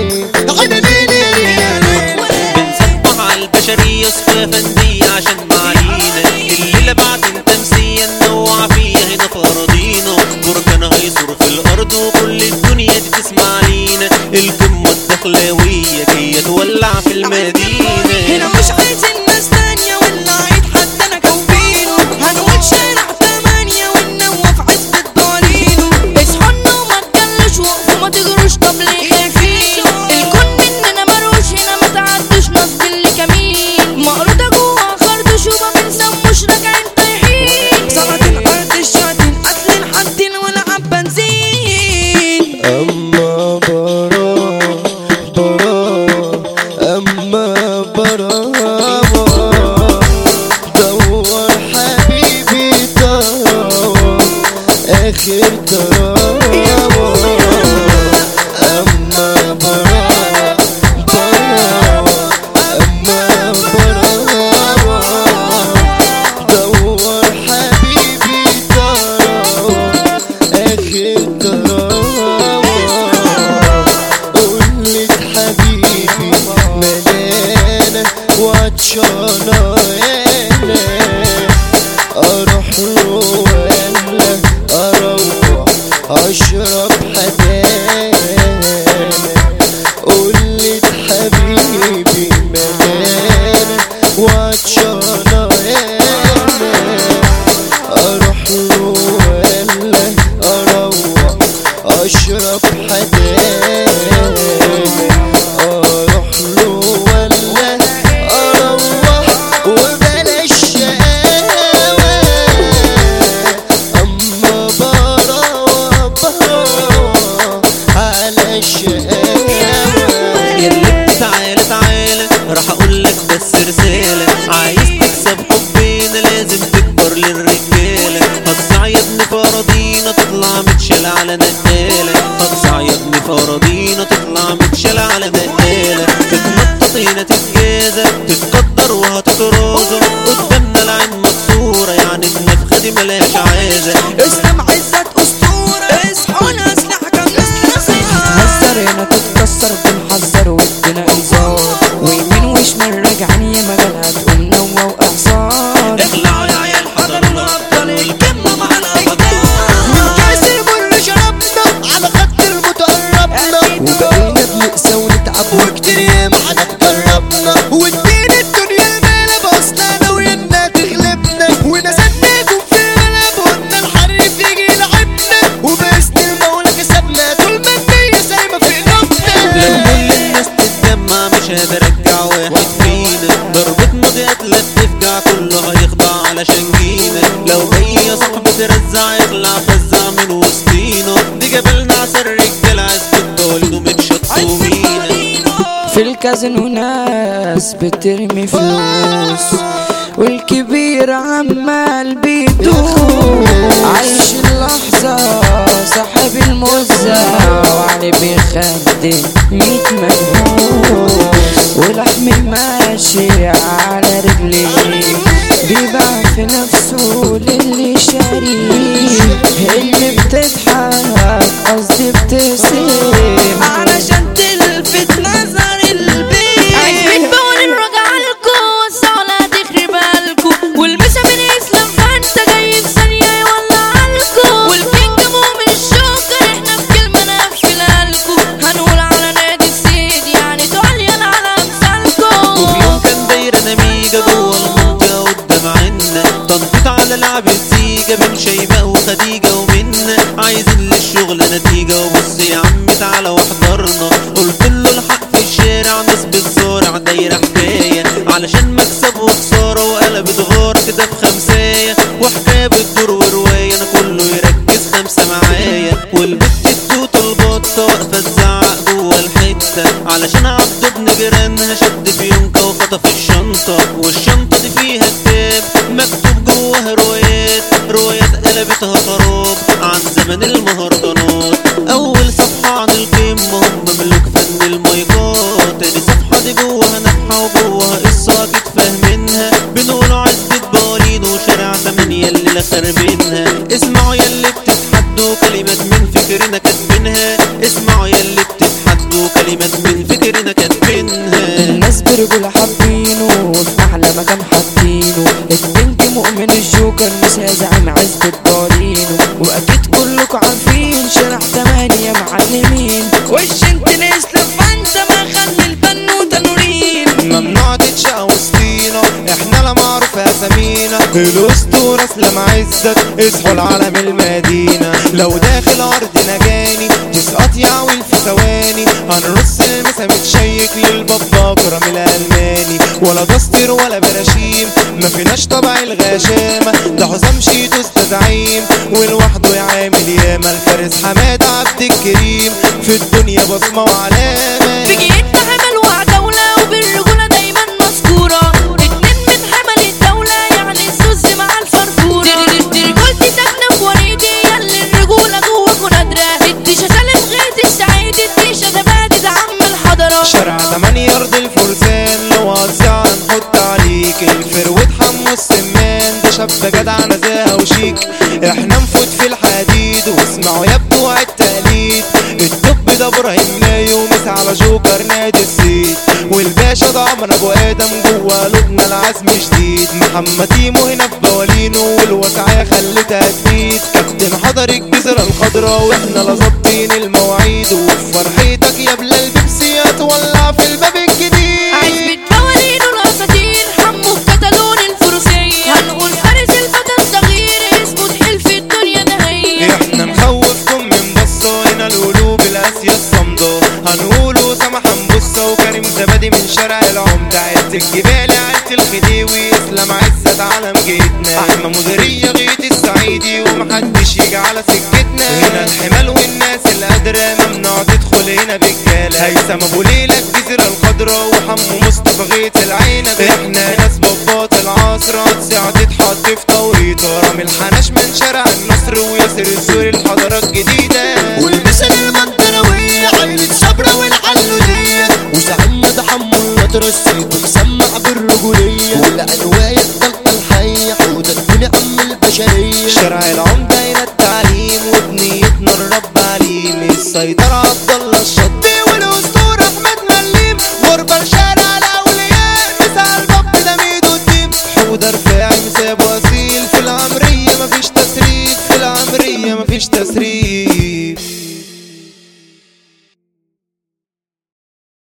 عيني ليلي يا ليل بنصبح على البشرية صفة فندية عشان معالينا الليلة بعد التمسية ننوع فيها هنا في أراضينا بركان هيصر في الأرض وكل الدنيا دي تسمع لينا القمة الدخلاوية جاية تولع في هنا المدينة مش عايزين ناس تانية والعيد حتى انا كوبينه هنقول شارع تمانية وننوف عزبة ضالينه اصحوا وما تجلش وقفوا ما تجروش طب ليه خايفين الكون مننا مروش هنا ما تعدوش نصب اللي كمين مقروطة جوا خرطوش وما بنسموش راجعين طايحين سلاطين ارض الشاطين قاتلين حاطين ولعب بنزين أما برا برا أما برا دور حبيبي ترى آخر تراوة أما برا برا أما برا دور حبيبي ترى آخر تراوة قلت حبيبي ملانة وعطشانة يانا أروح له ولا أروح أشرب حدانا قلت حبيبي ملانة وعطشانة يانا اروح له ولا اروح اشرب حدانا اروح له ولا اروح وبلاش شقاوة اما برا برا على الشقاوة يلي تعالى تعالى راح اقول لك بس رسالة عايز تكسب حبنا لازم تكبر للرجالة هتصع يا ابني فرضينا تطلع متشال على نقالة هتصع يا ابني فرضينا تطلع متشال على نقالة تتنطط هنا تتجازى تتقدر وهتترازى قدامنا العين مكسورة يعني النفخة دي ملهاش عازة اسلام عزت اسطورة اصحوا الاسلحة كان تهزر هنا تتكسر بنحذر وادينا انذار ويمين وشمال راجعين يا مجال هتقوم نوى واعصار اخلعوا يا عيال حضروا الابطال والكلمة مع الابطال من كاس البر شربنا على خط الموت قربنا وبقينا بنقسى ونتعب وكتير ياما احنا اتجربنا وادينا الدنيا المال بوصلنا وينا تغلبنا ونزلناكم في الغلب وقلنا الحريف يجي يلعبنا وباسم المولى كسبنا طول ما النية سايمة في قلوبنا لو كل الناس تتجمع مش قادر ارجع واحد فينا ضربة ماضي قتلة تفجع كله هيخضع علشان جينا لو جاي يا صاحبي ترزع يطلع فزع من وسطينا دي جبلنا عسى الرجالة عزبة ضالين ومتشطومينا في الكازينو ناس بترمي فلوس والكبير عمال بيدوس عايش اللحظة صاحب الموزة وعلي بيخدم ميت مجهوس ولحمي ماشي على رجليه بيباع في نفسه للي شاريه اللي بتضحك قصدي بتسيب علشان تلفت نظر البيت عايزين بقول نرجع لكم والصلاة تخرب لكم والمسا من اسلام فانت جاي في ثانية يولع لكم والكينج مؤمن الشوكر احنا في كلمة نقفلها لكم هنقول على نادي السيد يعني تعلن على امثالكم وفي يوم كان دايرة نميجة جوه المنطقة قدام عنا تنطيط على لعب الزيجة بين شيماء وخديجة ومنا عايزين للشغل نتيجة وبص يا عم تعالى واحضرنا قلت له الحق في الشارع ناس بتصارع دايرة حكاية علشان مكسب وخسارة وقلبت غار كده في خمساية وحكاية بتدور ورواية انا كله يركز خمسة معايا والبت التوت البطة واقفة تزعق جوه الحتة علشان عبد ابن جيرانها شد في يونكا وخطف الشنطة والشنطة دي فيها كتاب مكتوب جواها روايات روايات قلبتها خراب عن زمن المهرجانات أول صفحة عن القمة هم ملوك فن المايكات تاني صفحة دي جواها نفحة وجواها قصة أكيد فاهمينها بنقولوا عزبة بالين وشارع تمانية اللي خاربينها اسمعوا ياللي بتتحدوا كلمات من فكرنا كاتبينها اسمعوا ياللي بتتحدوا كلمات من رجولة حابينه في أحلى مكان حاطينه البنك مؤمن الجوكر مش زعيم عزبة ضارينه وأكيد كلكم عارفين شارع تمانية معلمين وش انت نسلم فانت ما خلي البنوتة نورين ممنوع تتشقى وسطينا احنا لا معروف اسامينا الاسطورة اسلام عزت اصحوا العالم المدينة لو داخل ارضنا جاني تسقط يعويل في ثواني هنرص المسا متشيك للبابا كرم الالماني ولا دستر ولا براشيم ما فيناش طبع الغشامة ده حسام شيتو استزعيم ولوحده يعامل ياما الفارس حماد عبد الكريم في الدنيا بصمة وعلامة في جيتنا حمل وعدولة وبالرجولة دايما مذكورة اتنين من حمل الدولة يعني السوس مع الفرفورة دي- دي رجولتي ساكنة في وريدي ياللي الرجولة جواكوا نادرة الديشة سالم غيث السعيد الديشة زبادي ده عم الحضرة شارع تمانية أرض الفرسان لو هتزعل نحط عليك الفروت حمو السمان ده شاب جدع نزاهة وشيك احنا نفوت في الحديد واسمعوا يا بتوع التقليد الدب ده ابراهيم لايو مس على جوكر نادي السيد والباشا ده عمر ابو ادم جوا قلوبنا العزم شديد محمد تيمو هنا في بوالينو والوسعية خلتها تزيد كابتن حضر الجزيرة الخضراء واحنا لا ظابطين المواعيد وفي فرحتك يا بلال بيبسي هتولع في الباب الجديد عزبة موالين الاساطير حمو الكتالون الفروسية هنقول فارس الفتى الصغير اسمه تحيل في الدنيا ده هي احنا نخوفكم من بصة هنا القلوب القاسية الصمدة هنقولوا سمح بصة وكريم زبادي من شارع العمدة عز الجبال عز الخديوي اسلام عزت علم جيتنا احنا مديرية غيط الصعيدي ومحدش يجي على سكتنا هنا الحمال والناس القادرة ممنوع تدخل هنا برجالة هيثم ابو ليلى الجزيرة الخضراء وحمو مصطفى غيط العنب احنا ناس بابات العصر هتسع تتحط في توريط رامي الحناش من شارع